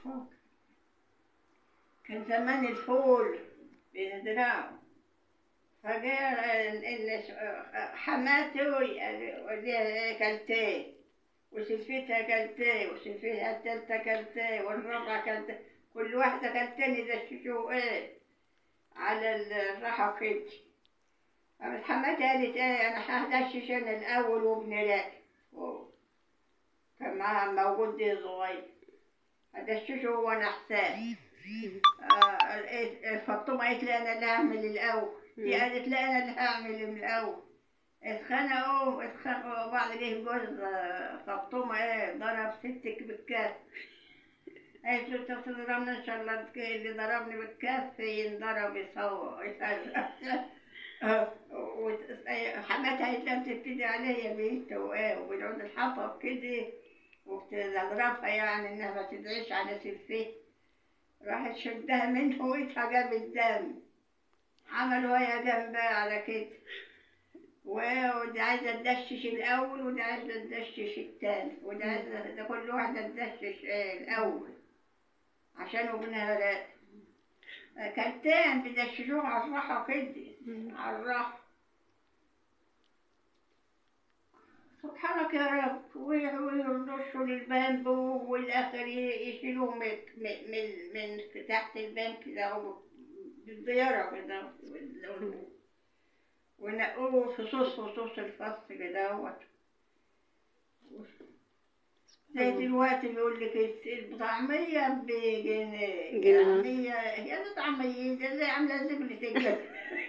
كان زمان الفول بنزرعه فجاء ال- ال- حماتي وديها كلتين وسلفتها كلتين وسلفتها التالتة كلتين والرابعة كلتين كل واحدة كلتين يدششوا ايه على الراحة كده قامت حماتي قالت ايه انا هدشش انا الاول وابني راكب فوق. كان معاها موجود دي صغير هدششه وانا حساب آه، إيه، فاطمة قالت لي أنا اللي هعمل الأول دي مم. قالت لا أنا اللي هعمل من الأول اتخانقوا اتخانقوا وبعد جه جوز آه، فاطمة إيه ضرب ستك بالكاس قالت له أنت تضربني إن شاء الله اللي ضربني بالكاس ينضرب يصور يصرخ آه، وت- حماتها قالت لها بتبتدي عليا بنت وإيه وبنقعد الحطب كده وبتضربها يعني إنها ما تدعيش على سلفيه راحت شدها منه وإيدها جاب الدم عملوا هي جنبها على كده و- ودي عايزة تدشش الأول ودي عايزة تدشش التاني ودي عايزة ده كل واحدة تدشش إيه الأول عشان ابنها لا كلتين بيدششوه على الراحة كده على الراحة سبحانك يا رب ويرشوا للبامبو والآخر ي- يشيلوه من من من, من تحت البنك كده أو بالزيارة كده وال- ونقوه فصوص فصوص الفص كده اهوت. زي دلوقتي بيقول لك الس- الطعمية بجنيه جنيه. يعني هي هي دي طعمية دي زي عاملة زبلة الجبل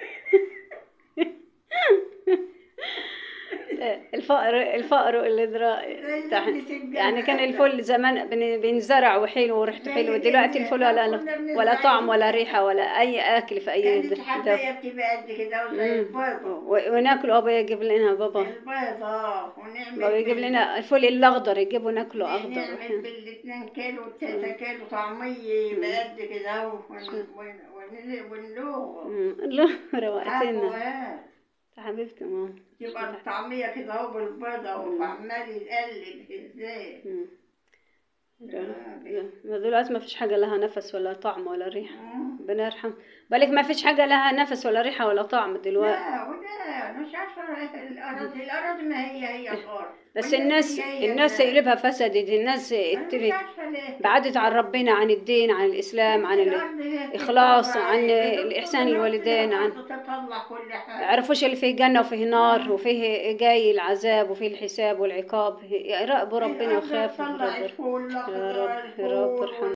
الفقر الفقر اللي درا زي تحت زبلة الجبل يعني كان الفل زمان بن- بينزرع وحلو وريحته حلوه دلوقتي الفل ولا له ولا طعم ولا ريحه ولا اي اكل في اي كانت د- دف الحباية بتبقى قد كده وزي البيضة و- وناكل ابا يجيب لنا بابا البيضة ونعمل بابا يجيب بال- لنا الفل الاخضر يجيبوا ناكله اخضر نعمل وحلو. بالاتنين كيلو والتلاتة كيلو طعمية يبقى قد كده ون- ون- ون- ونلوغ أمم، لا روقتنا عفوا يا حبيبتي ماما يبقى الطعمية كده اهو بالبيضة وعمال يقلب ازاي أمم. لا، دلوقتي ما فيش حاجه لها نفس ولا طعم ولا ريحه ربنا يرحم بالك ما فيش حاجه لها نفس ولا ريحه ولا طعم دلوقتي لا وده مش عارفة الأراضي الأراضي ما هي هي الأرض بس والناس الناس هي هي الناس الناس. قلبها فسدت الناس أنا مش اتبت عارفة ليه بعدت عن ربنا عن الدين عن الإسلام عن ال... الأرض هي الإخلاص، بتطلع عن إيه؟ الإحسان بتطلع للوالدين، عن- تطلع كل حاجة يعرفوش اللي فيه جنة وفيه نار وفيه جاي العذاب وفيه الحساب والعقاب يراقبوا ربنا الأرض ويخافوا من تطلع ربنا الفول يا رب يا رب ارحم